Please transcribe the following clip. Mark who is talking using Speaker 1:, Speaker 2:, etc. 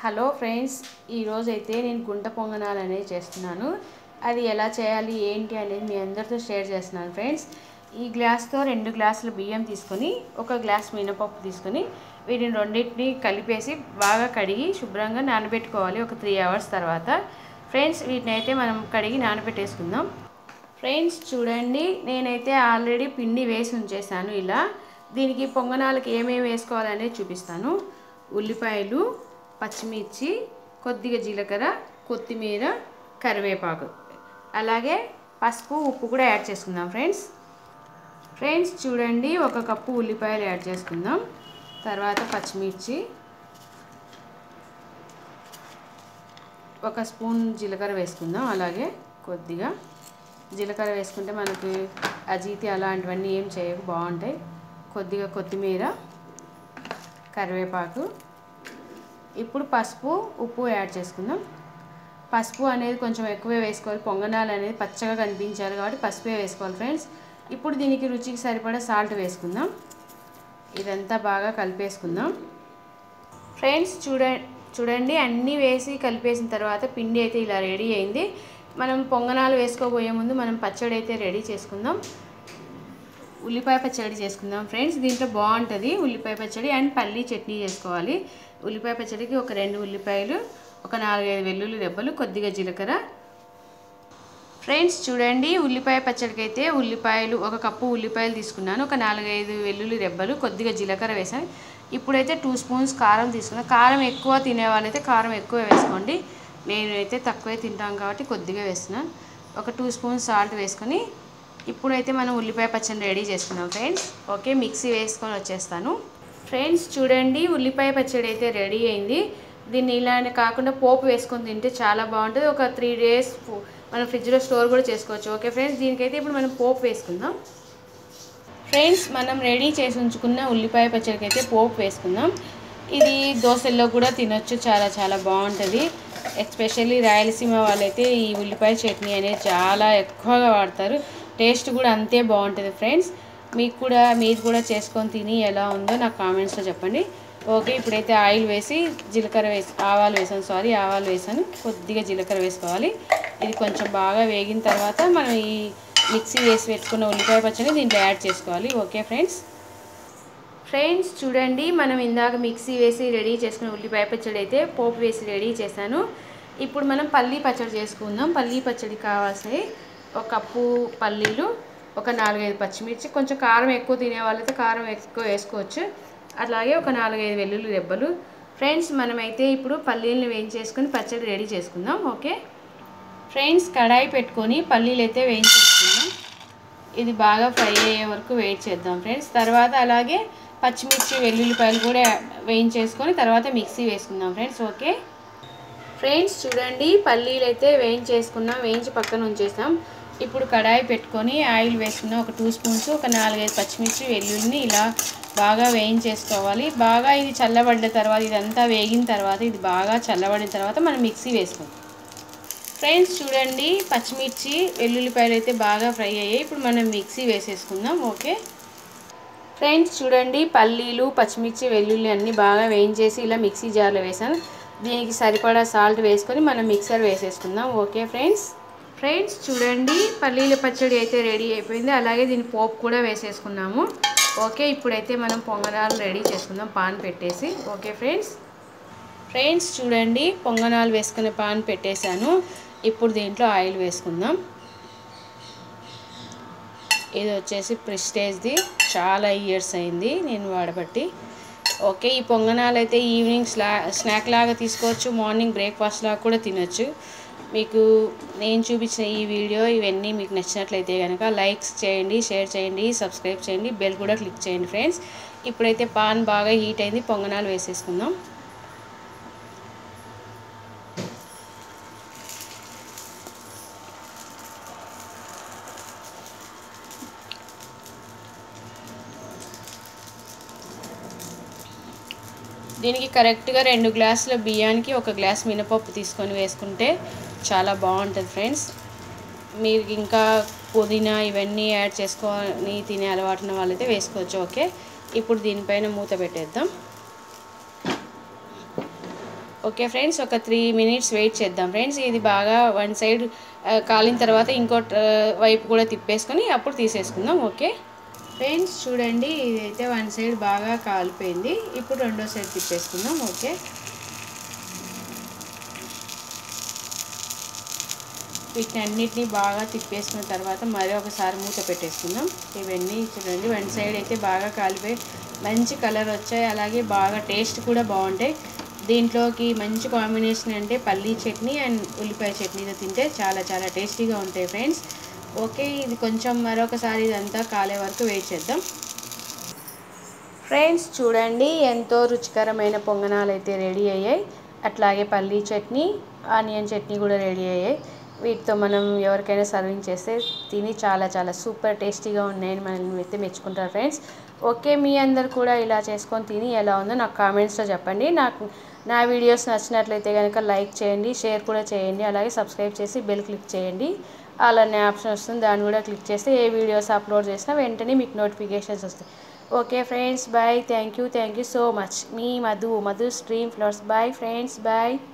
Speaker 1: hello friends ఈరోజు అయితే నేను గుంట పొంగనాలు అనేది చేస్తున్నాను అది ఎలా చేయాలి ఏంటి అనేది మీ అందరితో షేర్ చేస్తున్నాను ఫ్రెండ్స్ ఈ గ్లాస్తో రెండు గ్లాసుల బియ్యం తీసుకొని ఒక గ్లాస్ మినపప్పు తీసుకొని వీటిని రెండింటిని కలిపేసి బాగా కడిగి శుభ్రంగా నానబెట్టుకోవాలి ఒక త్రీ అవర్స్ తర్వాత ఫ్రెండ్స్ వీటిని అయితే మనం కడిగి నానబెట్టేసుకుందాం ఫ్రెండ్స్ చూడండి నేనైతే ఆల్రెడీ పిండి వేసి ఉంచేసాను ఇలా దీనికి పొంగనాలకి ఏమేమి వేసుకోవాలనేది చూపిస్తాను ఉల్లిపాయలు పచ్చిమిర్చి కొద్దిగా జీలకర్ర కొత్తిమీర కరివేపాకు అలాగే పసుపు ఉప్పు కూడా యాడ్ చేసుకుందాం ఫ్రెండ్స్ ఫ్రెండ్స్ చూడండి ఒక కప్పు ఉల్లిపాయలు యాడ్ చేసుకుందాం తర్వాత పచ్చిమిర్చి ఒక స్పూన్ జీలకర్ర వేసుకుందాం అలాగే కొద్దిగా జీలకర్ర వేసుకుంటే మనకి అజీతి అలాంటివన్నీ ఏం చేయకు బాగుంటాయి కొద్దిగా కొత్తిమీర కరివేపాకు ఇప్పుడు పసుపు ఉప్పు యాడ్ చేసుకుందాం పసుపు అనేది కొంచెం ఎక్కువే వేసుకోవాలి పొంగనాలు అనేది పచ్చగా కనిపించాలి కాబట్టి పసుపే వేసుకోవాలి ఫ్రెండ్స్ ఇప్పుడు దీనికి రుచికి సరిపడా సాల్ట్ వేసుకుందాం ఇదంతా బాగా కలిపేసుకుందాం ఫ్రెండ్స్ చూడ చూడండి అన్నీ వేసి కలిపేసిన తర్వాత పిండి అయితే ఇలా రెడీ అయింది మనం పొంగనాలు వేసుకోబోయే ముందు మనం పచ్చడి అయితే రెడీ చేసుకుందాం ఉల్లిపాయ పచ్చడి చేసుకుందాం ఫ్రెండ్స్ దీంట్లో బాగుంటుంది ఉల్లిపాయ పచ్చడి అండ్ పల్లీ చట్నీ చేసుకోవాలి ఉల్లిపాయ పచ్చడికి ఒక రెండు ఉల్లిపాయలు ఒక నాలుగైదు వెల్లుల్లి రెబ్బలు కొద్దిగా జీలకర్ర ఫ్రెండ్స్ చూడండి ఉల్లిపాయ పచ్చడికి అయితే ఉల్లిపాయలు ఒక కప్పు ఉల్లిపాయలు తీసుకున్నాను ఒక నాలుగైదు వెల్లుల్లి రెబ్బలు కొద్దిగా జీలకర్ర వేసాను ఇప్పుడైతే టూ స్పూన్స్ కారం తీసుకున్నాను కారం ఎక్కువ తినే వాళ్ళైతే కారం ఎక్కువ వేసుకోండి నేనైతే తక్కువే తింటాం కాబట్టి కొద్దిగా వేస్తున్నాను ఒక టూ స్పూన్స్ సాల్ట్ వేసుకొని ఇప్పుడైతే మనం ఉల్లిపాయ పచ్చడి రెడీ చేసుకుందాం ఫ్రెండ్స్ ఓకే మిక్సీ వేసుకొని వచ్చేస్తాను ఫ్రెండ్స్ చూడండి ఉల్లిపాయ పచ్చడి అయితే రెడీ అయింది దీన్ని ఇలానే కాకుండా పోపు వేసుకొని తింటే చాలా బాగుంటుంది ఒక త్రీ డేస్ మనం ఫ్రిడ్జ్లో స్టోర్ కూడా చేసుకోవచ్చు ఓకే ఫ్రెండ్స్ దీనికైతే ఇప్పుడు మనం పోపు వేసుకుందాం ఫ్రెండ్స్ మనం రెడీ చేసి ఉంచుకున్న ఉల్లిపాయ పచ్చడికి అయితే పోపు వేసుకుందాం ఇది దోశల్లో కూడా తినొచ్చు చాలా చాలా బాగుంటుంది ఎస్పెషల్లీ రాయలసీమ వాళ్ళైతే ఈ ఉల్లిపాయ చట్నీ అనేది చాలా ఎక్కువగా వాడతారు టేస్ట్ కూడా అంతే బాగుంటుంది ఫ్రెండ్స్ మీకు కూడా మీరు కూడా చేసుకొని తిని ఎలా ఉందో నాకు కామెంట్స్లో చెప్పండి ఓకే ఇప్పుడైతే ఆయిల్ వేసి జీలకర్ర వేసి ఆవాలు వేసాను సారీ ఆవాలు వేసాను కొద్దిగా జీలకర్ర వేసుకోవాలి ఇది కొంచెం బాగా వేగిన తర్వాత మనం ఈ మిక్సీ వేసి పెట్టుకున్న ఉల్లిపాయ పచ్చడి దీంట్లో యాడ్ చేసుకోవాలి ఓకే ఫ్రెండ్స్ ఫ్రెండ్స్ చూడండి మనం ఇందాక మిక్సీ వేసి రెడీ చేసుకున్న ఉల్లిపాయ పచ్చడి అయితే పోపు వేసి రెడీ చేశాను ఇప్పుడు మనం పల్లీ పచ్చడి చేసుకుందాం పల్లీ పచ్చడి కావాల్సినవి ఒక కప్పు పల్లీలు ఒక నాలుగైదు పచ్చిమిర్చి కొంచెం కారం ఎక్కువ తినే వాళ్ళైతే కారం ఎక్కువ వేసుకోవచ్చు అలాగే ఒక నాలుగైదు వెల్లుల్లి రెబ్బలు ఫ్రెండ్స్ మనమైతే ఇప్పుడు పల్లీలను వేయించేసుకొని పచ్చడి రెడీ చేసుకుందాం ఓకే ఫ్రెండ్స్ కడాయి పెట్టుకొని పల్లీలు అయితే వేయించేసుకుందాం ఇది బాగా ఫ్రై అయ్యే వరకు వెయిట్ చేద్దాం ఫ్రెండ్స్ తర్వాత అలాగే పచ్చిమిర్చి వెల్లుల్లిపాయలు కూడా వేయించేసుకొని తర్వాత మిక్సీ వేసుకుందాం ఫ్రెండ్స్ ఓకే ఫ్రెండ్స్ చూడండి పల్లీలు అయితే వేయించేసుకున్నాం వేయించి పక్కన ఉంచేసాం ఇప్పుడు కడాయి పెట్టుకొని ఆయిల్ వేసుకున్నాం ఒక టూ స్పూన్స్ ఒక నాలుగైదు పచ్చిమిర్చి వెల్లుల్లిని ఇలా బాగా వేయించేసుకోవాలి బాగా ఇది చల్లబడ్డ తర్వాత ఇదంతా వేగిన తర్వాత ఇది బాగా చల్లబడిన తర్వాత మనం మిక్సీ వేసుకుందాం ఫ్రెండ్స్ చూడండి పచ్చిమిర్చి వెల్లుల్లిపాయలు అయితే బాగా ఫ్రై అయ్యాయి ఇప్పుడు మనం మిక్సీ వేసేసుకుందాం ఓకే ఫ్రెండ్స్ చూడండి పల్లీలు పచ్చిమిర్చి వెల్లుల్లి అన్నీ బాగా వేయించేసి ఇలా మిక్సీ జార్లో వేసాను దీనికి సరిపడా సాల్ట్ వేసుకొని మనం మిక్సర్ వేసేసుకుందాం ఓకే ఫ్రెండ్స్ ఫ్రెండ్స్ చూడండి పల్లీల పచ్చడి అయితే రెడీ అయిపోయింది అలాగే దీని పోపు కూడా వేసేసుకున్నాము ఓకే ఇప్పుడైతే మనం పొంగనాలు రెడీ చేసుకుందాం పాన్ పెట్టేసి ఓకే ఫ్రెండ్స్ ఫ్రెండ్స్ చూడండి పొంగనాలు వేసుకునే పాన్ పెట్టేశాను ఇప్పుడు దీంట్లో ఆయిల్ వేసుకుందాం ఇది వచ్చేసి ప్రిస్టేజ్ది చాలా ఇయర్స్ అయింది నేను వాడబట్టి ఓకే ఈ పొంగనాలు అయితే ఈవినింగ్ స్లా స్నాక్ లాగా తీసుకోవచ్చు మార్నింగ్ బ్రేక్ఫాస్ట్ లాగా కూడా తినొచ్చు మీకు నేను చూపించిన ఈ వీడియో ఇవన్నీ మీకు నచ్చినట్లయితే కనుక లైక్స్ చేయండి షేర్ చేయండి సబ్స్క్రైబ్ చేయండి బెల్ కూడా క్లిక్ చేయండి ఫ్రెండ్స్ ఇప్పుడైతే పాన్ బాగా హీట్ అయింది పొంగనాలు వేసేసుకుందాం దీనికి కరెక్ట్గా రెండు గ్లాసుల బియ్యానికి ఒక గ్లాస్ మినపప్పు తీసుకొని వేసుకుంటే చాలా బాగుంటుంది ఫ్రెండ్స్ మీరు ఇంకా పుదీనా ఇవన్నీ యాడ్ చేసుకొని తినే అలవాటున వాళ్ళైతే వేసుకోవచ్చు ఓకే ఇప్పుడు దీనిపైన మూత పెట్టేద్దాం ఓకే ఫ్రెండ్స్ ఒక త్రీ మినిట్స్ వెయిట్ చేద్దాం ఫ్రెండ్స్ ఇది బాగా వన్ సైడ్ ఆ, కాలిన తర్వాత ఇంకో వైపు కూడా తిప్పేసుకొని అప్పుడు తీసేసుకుందాం ఓకే ఫ్రెండ్స్ చూడండి ఇదైతే వన్ సైడ్ బాగా కాలిపోయింది ఇప్పుడు రెండో సైడ్ తిప్పేసుకుందాం ఓకే వీటిని అన్నిటిని బాగా తిప్పేసుకున్న తర్వాత మరి ఒకసారి మూత పెట్టేసుకుందాం ఇవన్నీ చూడండి వన్ సైడ్ అయితే బాగా కాలిపోయి మంచి కలర్ వచ్చాయి అలాగే బాగా టేస్ట్ కూడా బాగుంటాయి దీంట్లోకి మంచి కాంబినేషన్ అంటే పల్లీ చట్నీ అండ్ ఉల్లిపాయ చట్నీతో తింటే చాలా చాలా టేస్టీగా ఉంటాయి ఫ్రెండ్స్ ఓకే ఇది కొంచెం మరొకసారి ఇదంతా కాలే వరకు వెయిట్ చేద్దాం ఫ్రెండ్స్ చూడండి ఎంతో రుచికరమైన పొంగనాలు అయితే రెడీ అయ్యాయి అట్లాగే పల్లీ చట్నీ ఆనియన్ చట్నీ కూడా రెడీ అయ్యాయి వీటితో మనం ఎవరికైనా సర్వింగ్ చేస్తే తిని చాలా చాలా సూపర్ టేస్టీగా ఉన్నాయని మనం అయితే మెచ్చుకుంటారు ఫ్రెండ్స్ ఓకే మీ అందరు కూడా ఇలా చేసుకొని తిని ఎలా ఉందో నాకు కామెంట్స్లో చెప్పండి నాకు నా వీడియోస్ నచ్చినట్లయితే కనుక లైక్ చేయండి షేర్ కూడా చేయండి అలాగే సబ్స్క్రైబ్ చేసి బెల్ క్లిక్ చేయండి అలానే ఆప్షన్ వస్తుంది దాన్ని కూడా క్లిక్ చేస్తే ఏ వీడియోస్ అప్లోడ్ చేసినా వెంటనే మీకు నోటిఫికేషన్స్ వస్తాయి okay friends bye thank you thank you so much మీ Madhu Madhu stream flowers bye friends bye